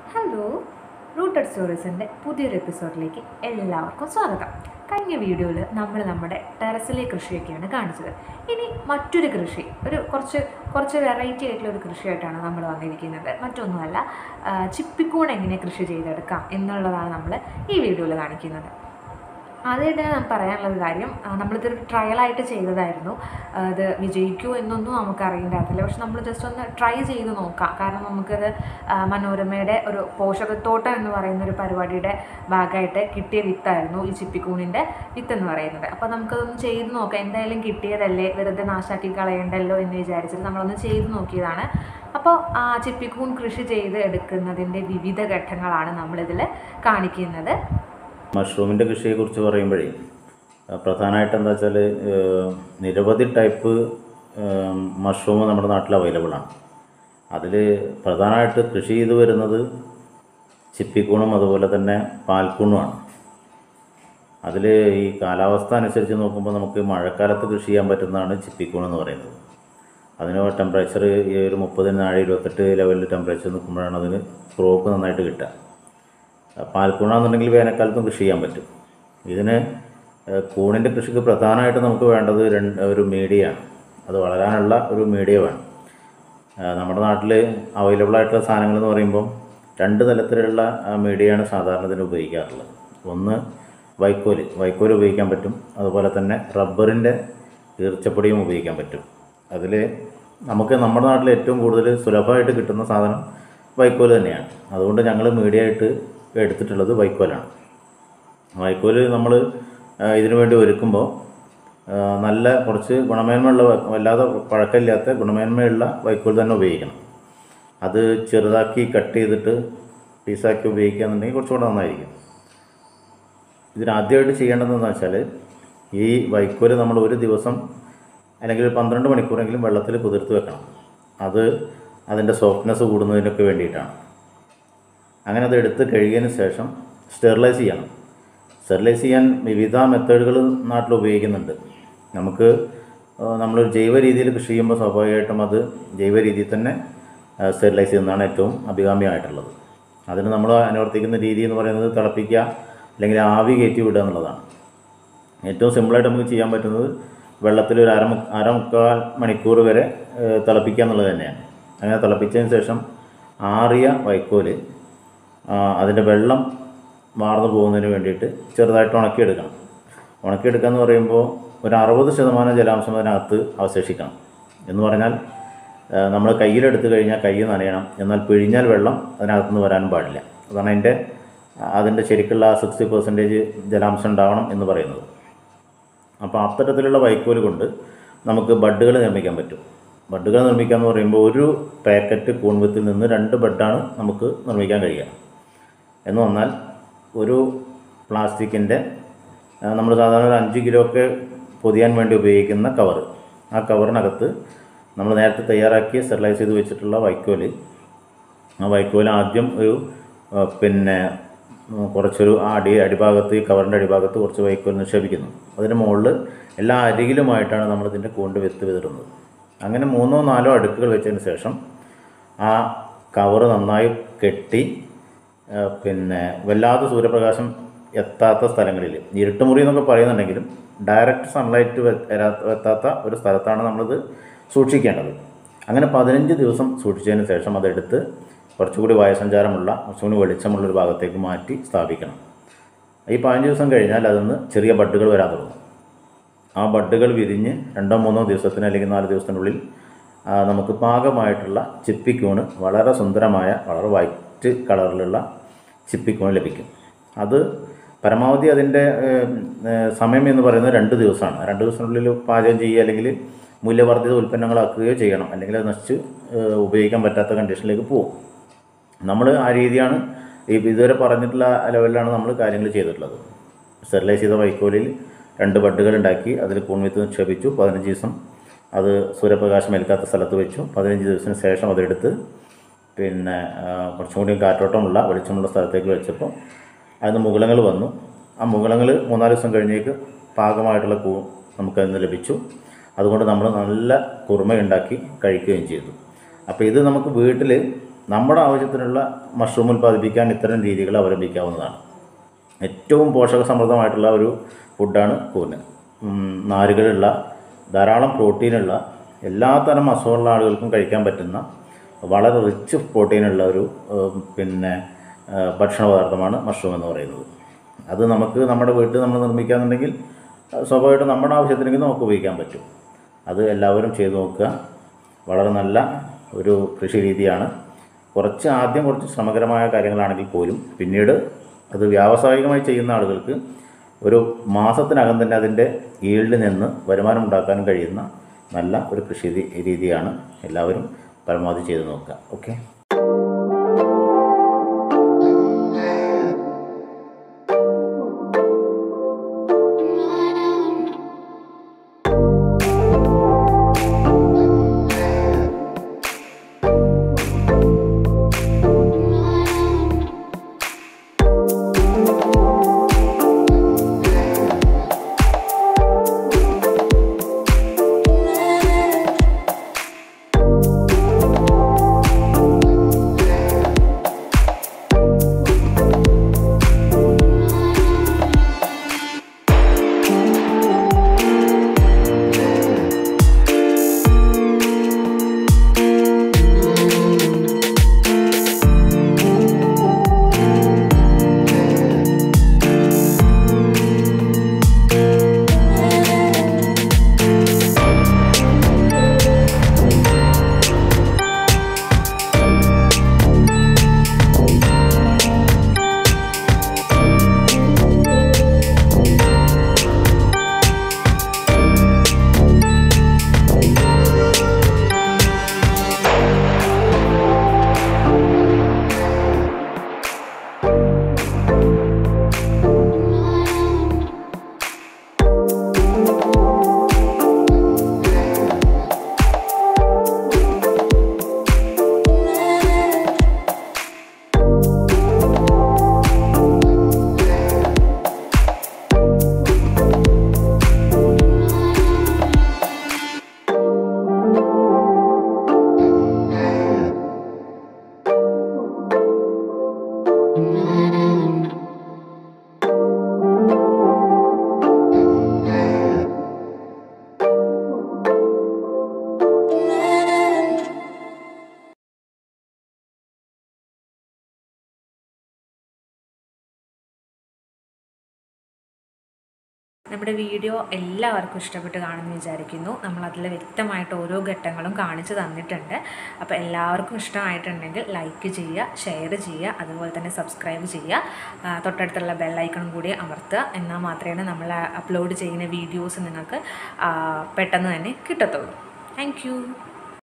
hello rooted സ്റ്റോറീസിൻ്റെ പുതിയൊരു എപ്പിസോഡിലേക്ക് എല്ലാവർക്കും സ്വാഗതം കഴിഞ്ഞ വീഡിയോയിൽ നമ്മൾ നമ്മുടെ ടെറസിലെ കൃഷിയൊക്കെയാണ് കാണിച്ചത് ഇനി മറ്റൊരു കൃഷി ഒരു കുറച്ച് കുറച്ച് വെറൈറ്റി ആയിട്ടുള്ള ഒരു കൃഷിയായിട്ടാണ് നമ്മൾ വന്നിരിക്കുന്നത് മറ്റൊന്നുമല്ല ആ, ചിപ്പിക്കൂൺ എങ്ങനെ കൃഷി ചെയ്തെടുക്കാം എന്നുള്ളതാണ് നമ്മൾ ഈ വീഡിയോയിൽ കാണിക്കുന്നത് ആദ്യമായിട്ട് ഞാൻ പറയാനുള്ളത് കാര്യം ആ, നമ്മളിതൊരു ട്രയലായിട്ട് ചെയ്തതായിരുന്നു ആ, ഇത് വിജയിക്കുമോ എന്നൊന്നും നമുക്ക് അറിയണ്ടായിരുന്നില്ല പക്ഷെ നമ്മൾ ജസ്റ്റ് ഒന്ന് ട്രൈ ചെയ്ത് നോക്കാം കാരണം നമുക്കത് ആ, മനോരമയുടെ ഒരു പോഷകത്തോട്ടം എന്ന് പറയുന്ന ഒരു പരിപാടിയുടെ ഭാഗമായിട്ട് കിട്ടിയ വിത്തായിരുന്നു ഈ ചിപ്പിക്കൂണിൻ്റെ വിത്ത് എന്ന് പറയുന്നത് അപ്പോൾ നമുക്കതൊന്ന് ചെയ്ത് നോക്കാം എന്തായാലും കിട്ടിയതല്ലേ വെറുതെ നാശാക്കി കളയണ്ടല്ലോ എന്ന് വിചാരിച്ചിട്ട് നമ്മളൊന്ന് ചെയ്ത് നോക്കിയതാണ് അപ്പോൾ ആ ചിപ്പിക്കൂൺ കൃഷി ചെയ്ത് എടുക്കുന്നതിൻ്റെ വിവിധ ഘട്ടങ്ങളാണ് നമ്മളിതിൽ കാണിക്കുന്നത് മഷ്റൂമിൻ്റെ കൃഷിയെക്കുറിച്ച് പറയുമ്പോഴേ ആ, പ്രധാനമായിട്ട് എന്താ വെച്ചാൽ നിരവധി ടൈപ്പ് മഷ്റൂം നമ്മുടെ നാട്ടിൽ അവൈലബിൾ ആണ് അതിൽ പ്രധാനമായിട്ട് കൃഷി ചെയ്തു വരുന്നത് ചിപ്പിക്കൂണും അതുപോലെ തന്നെ പാൽക്കൂണുമാണ് അതിൽ ഈ കാലാവസ്ഥ അനുസരിച്ച് നോക്കുമ്പോൾ നമുക്ക് മഴക്കാലത്ത് കൃഷി ചെയ്യാൻ പറ്റുന്നതാണ് ചിപ്പിക്കൂൺ എന്ന് പറയുന്നത് അതിന് ടെമ്പറേച്ചർ ഈ ഒരു മുപ്പതിന് താഴെ ഇരുപത്തെട്ട് ലെവലിൽ ടെമ്പറേച്ചർ നിൽക്കുമ്പോഴാണ് അതിന് ക്രോപ്പ് നന്നായിട്ട് കിട്ടുക പാൽക്കൂണാന്നുണ്ടെങ്കിൽ വേനൽക്കാലത്തും കൃഷി ചെയ്യാൻ പറ്റും ഇതിന് ഏഹ്, കൂണിൻ്റെ കൃഷിക്ക് പ്രധാനമായിട്ട് നമുക്ക് വേണ്ടത് രണ്ട് ഒരു മീഡിയയാണ് അത് വളരാനുള്ള ഒരു മീഡിയ വേണം ഏഹ്, നമ്മുടെ നാട്ടിൽ അവൈലബിൾ ആയിട്ടുള്ള സാധനങ്ങൾ എന്ന് പറയുമ്പോൾ രണ്ട് തരത്തിലുള്ള ആ, മീഡിയയാണ് സാധാരണ ഇതിന് ഉപയോഗിക്കാറുള്ളത് ഒന്ന് വൈക്കോല് വൈക്കോല് ഉപയോഗിക്കാൻ പറ്റും അതുപോലെ തന്നെ റബ്ബറിൻ്റെ ഈർച്ചപ്പൊടിയും ഉപയോഗിക്കാൻ പറ്റും അതിൽ നമുക്ക് നമ്മുടെ നാട്ടിൽ ഏറ്റവും കൂടുതൽ സുലഭമായിട്ട് കിട്ടുന്ന സാധനം വൈക്കോല് തന്നെയാണ് അതുകൊണ്ട് ഞങ്ങൾ മീഡിയ ആയിട്ട് എടുത്തിട്ടുള്ളത് വൈക്കോലാണ് വൈക്കോല് നമ്മൾ ഇതിനു വേണ്ടി ഒരുക്കുമ്പോൾ ആ, നല്ല കുറച്ച് ഗുണമേന്മയുള്ള വ- വല്ലാതെ പഴക്കമില്ലാത്ത ഗുണമേന്മയുള്ള വൈക്കോൽ തന്നെ ഉപയോഗിക്കണം അത് ചെറുതാക്കി കട്ട് ചെയ്തിട്ട് പീസാക്കി ഉപയോഗിക്കുകയെന്നുണ്ടെങ്കിൽ കുറച്ചുകൂടെ നന്നായിരിക്കും ഇതിനാദ്യമായിട്ട് ചെയ്യേണ്ടതെന്ന് വെച്ചാൽ ഈ വൈക്കോല് നമ്മൾ ഒരു ദിവസം അല്ലെങ്കിൽ ഒരു പന്ത്രണ്ട് മണിക്കൂറെങ്കിലും വെള്ളത്തിൽ കുതിർത്ത് വെക്കണം അത് അതിൻ്റെ സോഫ്റ്റ്നെസ് കൂടുന്നതിനൊക്കെ വേണ്ടിയിട്ടാണ് അങ്ങനെ അത് എടുത്ത് കഴുകിയതിന് ശേഷം സ്റ്റെറിലൈസ് ചെയ്യണം സ്റ്റെറിലൈസ് ചെയ്യാൻ വിവിധ മെത്തേഡുകൾ നാട്ടിൽ ഉപയോഗിക്കുന്നുണ്ട് നമുക്ക് ആ, നമ്മളൊരു ജൈവ രീതിയിൽ കൃഷി ചെയ്യുമ്പോൾ സ്വാഭാവികമായിട്ടും അത് ജൈവ രീതിയിൽ തന്നെ സ്റ്റെറിലൈസ് ചെയ്യുന്നതാണ് ഏറ്റവും അഭികാമ്യമായിട്ടുള്ളത് അതിന് നമ്മൾ അനുവർത്തിക്കുന്ന രീതി എന്ന് പറയുന്നത് തിളപ്പിക്കുക അല്ലെങ്കിൽ ആവി കയറ്റി വിടുക എന്നുള്ളതാണ് ഏറ്റവും സിമ്പിളായിട്ട് നമുക്ക് ചെയ്യാൻ പറ്റുന്നത് വെള്ളത്തിൽ ഒരു അര അരമുക്കാൽ മണിക്കൂർ വരെ ഏഹ്, തിളപ്പിക്കുക എന്നുള്ളത് തന്നെയാണ് അങ്ങനെ തിളപ്പിച്ചതിന് ശേഷം ആറിയ വൈക്കോല് ആ, അതിൻ്റെ വെള്ളം വാർന്നു പോകുന്നതിന് വേണ്ടിയിട്ട് ചെറുതായിട്ട് ഉണക്കിയെടുക്കണം ഉണക്കിയെടുക്കുക എന്ന് പറയുമ്പോൾ ഒരു അറുപത് ശതമാനം ജലാംശം അതിനകത്ത് അവശേഷിക്കണം എന്ന് പറഞ്ഞാൽ നമ്മൾ കയ്യിലെടുത്ത് കഴിഞ്ഞാൽ കൈ നനയണം എന്നാൽ പിഴിഞ്ഞാൽ വെള്ളം അതിനകത്ത് നിന്ന് വരാനും പാടില്ല അതാണ് അതിൻ്റെ അതിൻ്റെ ശരിക്കുള്ള സിക്സ്റ്റി പെർസെൻറ്റേജ് ജലാംശം ഉണ്ടാവണം എന്ന് പറയുന്നത് അപ്പോൾ അത്തരത്തിലുള്ള വൈക്കോൽ കൊണ്ട് നമുക്ക് ബഡ്ഡുകൾ നിർമ്മിക്കാൻ പറ്റും ബഡ്ഡുകൾ നിർമ്മിക്കുക എന്ന് പറയുമ്പോൾ ഒരു പാക്കറ്റ് കൂൺവിത്തിൽ നിന്ന് രണ്ട് ബഡ്ഡാണ് നമുക്ക് നിർമ്മിക്കാൻ കഴിയുക എന്ന് വന്നാൽ ഒരു പ്ലാസ്റ്റിക്കിൻ്റെ നമ്മൾ സാധാരണ ഒരു അഞ്ച് കിലോ ഒക്കെ പൊതിയാൻ വേണ്ടി ഉപയോഗിക്കുന്ന കവർ ആ കവറിനകത്ത് നമ്മൾ നേരത്തെ തയ്യാറാക്കി സ്റ്റെറിലൈസ് ചെയ്ത് വെച്ചിട്ടുള്ള വൈക്കോല് ആ വൈക്കോൽ ആദ്യം ഒരു ആ, പിന്നെ ഉം, കുറച്ചൊരു ആ അടി അടിഭാഗത്ത് ഈ കവറിൻ്റെ അടിഭാഗത്ത് കുറച്ച് വൈക്കോൽ നിക്ഷേപിക്കുന്നു അതിന് മുകളിൽ എല്ലാ അരികിലുമായിട്ടാണ് നമ്മളിതിൻ്റെ കൂണ്ട് വിത്ത് വിതറുന്നത് അങ്ങനെ മൂന്നോ നാലോ അടുക്കുകൾ വെച്ചതിന് ശേഷം ആ കവറ് നന്നായി കെട്ടി ആ, പിന്നെ വല്ലാതെ സൂര്യപ്രകാശം എത്താത്ത സ്ഥലങ്ങളിൽ ഇരുട്ടുമുറി എന്നൊക്കെ പറയുന്നുണ്ടെങ്കിലും ഡയറക്റ്റ് സൺലൈറ്റ് എത്താത്ത ഒരു സ്ഥലത്താണ് നമ്മളിത് സൂക്ഷിക്കേണ്ടത് അങ്ങനെ പതിനഞ്ച് ദിവസം സൂക്ഷിച്ചതിന് ശേഷം അതെടുത്ത് കുറച്ചുകൂടി വായുസഞ്ചാരമുള്ള കുറച്ചുകൂടി വെളിച്ചമുള്ള ഒരു ഭാഗത്തേക്ക് മാറ്റി സ്ഥാപിക്കണം ഈ പതിനഞ്ച് ദിവസം കഴിഞ്ഞാൽ അതിന്ന് ചെറിയ ബഡ്ഡുകൾ വരാൻ തുടങ്ങും ആ ബഡ്ഡുകൾ വിരിഞ്ഞ് രണ്ടോ മൂന്നോ ദിവസത്തിന് അല്ലെങ്കിൽ നാല് ദിവസത്തിനുള്ളിൽ ആ, നമുക്ക് പാകമായിട്ടുള്ള ചിപ്പിക്കൂണ് വളരെ സുന്ദരമായ വളരെ വൈറ്റ് കളറിലുള്ള ചിപ്പിക്കൂണ് ലഭിക്കും അത് പരമാവധി അതിൻ്റെ ഏം, ഏ, സമയം എന്ന് പറയുന്നത് രണ്ട് ദിവസമാണ് രണ്ട് ദിവസത്തിനുള്ളിൽ പാചകം ചെയ്യുക അല്ലെങ്കിൽ മൂല്യവർദ്ധിത ഉൽപ്പന്നങ്ങളാക്കുകയോ ചെയ്യണം അല്ലെങ്കിൽ അത് നശിച്ച് ഏ, ഉപയോഗിക്കാൻ പറ്റാത്ത കണ്ടീഷനിലേക്ക് പോകും നമ്മൾ ആ രീതിയാണ് ഈ ഇതുവരെ പറഞ്ഞിട്ടുള്ള ലെവലിലാണ് നമ്മൾ കാര്യങ്ങൾ ചെയ്തിട്ടുള്ളത് സ്റ്റെറിലൈസ് ചെയ്ത വൈക്കോലിൽ രണ്ട് ബഡ്ഡുകൾ ഉണ്ടാക്കി അതിൽ കൂൺവിത്ത് നിക്ഷേപിച്ചു പതിനഞ്ച് ദിവസം അത് സൂര്യപ്രകാശം ഏൽക്കാത്ത സ്ഥലത്ത് വെച്ചു പതിനഞ്ച് ദിവസത്തിന് ശേഷം അതെടുത്ത് പിന്നെ ആ, കുറച്ചും കൂടി കാറ്റോട്ടമുള്ള വെളിച്ചമുള്ള സ്ഥലത്തേക്ക് വെച്ചപ്പോൾ അതിന് മുകുളങ്ങൾ വന്നു ആ മുകുളങ്ങൾ മൂന്നാല് ദിവസം കഴിഞ്ഞേക്ക് പാകമായിട്ടുള്ള കൂ നമുക്കതിന് ലഭിച്ചു അതുകൊണ്ട് നമ്മൾ നല്ല കുറുമ ഉണ്ടാക്കി കഴിക്കുകയും ചെയ്തു അപ്പോൾ ഇത് നമുക്ക് വീട്ടിൽ നമ്മുടെ ആവശ്യത്തിനുള്ള മഷ്റൂം ഉൽപ്പാദിപ്പിക്കാൻ ഇത്തരം രീതികൾ അവലംബിക്കാവുന്നതാണ് ഏറ്റവും പോഷക സമൃദ്ധമായിട്ടുള്ള ഒരു ഫുഡാണ് കൂന് ഉം, നാരുകളുള്ള ധാരാളം പ്രോട്ടീനുള്ള എല്ലാത്തരം അസുഖമുള്ള ആളുകൾക്കും കഴിക്കാൻ പറ്റുന്ന വളരെ റിച്ച് പ്രോട്ടീനുള്ള ഒരു ഏഹ്, പിന്നെ ഏഹ്, ഭക്ഷണ പദാർത്ഥമാണ് മഷ്റൂം എന്ന് പറയുന്നത് അത് നമുക്ക് നമ്മുടെ വീട്ടിൽ നമ്മൾ നിർമ്മിക്കാന്നുണ്ടെങ്കിൽ അഹ് സ്വാഭാവികമായിട്ടും നമ്മുടെ ആവശ്യത്തിനെങ്കിൽ നമുക്ക് ഉപയോഗിക്കാൻ പറ്റും അത് എല്ലാവരും ചെയ്തു നോക്കുക വളരെ നല്ല ഒരു കൃഷി രീതിയാണ് കുറച്ച് ആദ്യം കുറച്ച് ശ്രമകരമായ കാര്യങ്ങളാണെങ്കിൽ പോലും പിന്നീട് അത് വ്യാവസായികമായി ചെയ്യുന്ന ആളുകൾക്ക് ഒരു മാസത്തിനകം തന്നെ അതിൻ്റെ ഈൽഡിൽ നിന്ന് വരുമാനം ഉണ്ടാക്കാനും കഴിയുന്ന നല്ല ഒരു കൃഷി രീതി- രീതിയാണ് എല്ലാവരും പരമാവധി ചെയ്തു നോക്കുക ഓക്കെ നമ്മുടെ വീഡിയോ എല്ലാവർക്കും ഇഷ്ടപ്പെട്ട് കാണുമെന്ന് വിചാരിക്കുന്നു നമ്മൾ അതിൽ വ്യക്തമായിട്ട് ഓരോ ഘട്ടങ്ങളും കാണിച്ചു തന്നിട്ടുണ്ട് അപ്പോൾ എല്ലാവർക്കും ഇഷ്ടമായിട്ടുണ്ടെങ്കിൽ ലൈക്ക് ചെയ്യുക ഷെയർ ചെയ്യുക അതുപോലെ തന്നെ സബ്സ്ക്രൈബ് ചെയ്യുക ആ, തൊട്ടടുത്തുള്ള ബെല്ലൈക്കണും കൂടി അമർത്തുക എന്നാൽ മാത്രമേ നമ്മൾ അപ്ലോഡ് ചെയ്യുന്ന വീഡിയോസ് നിങ്ങൾക്ക് ആ, പെട്ടെന്ന് തന്നെ കിട്ടത്തുള്ളൂ താങ്ക്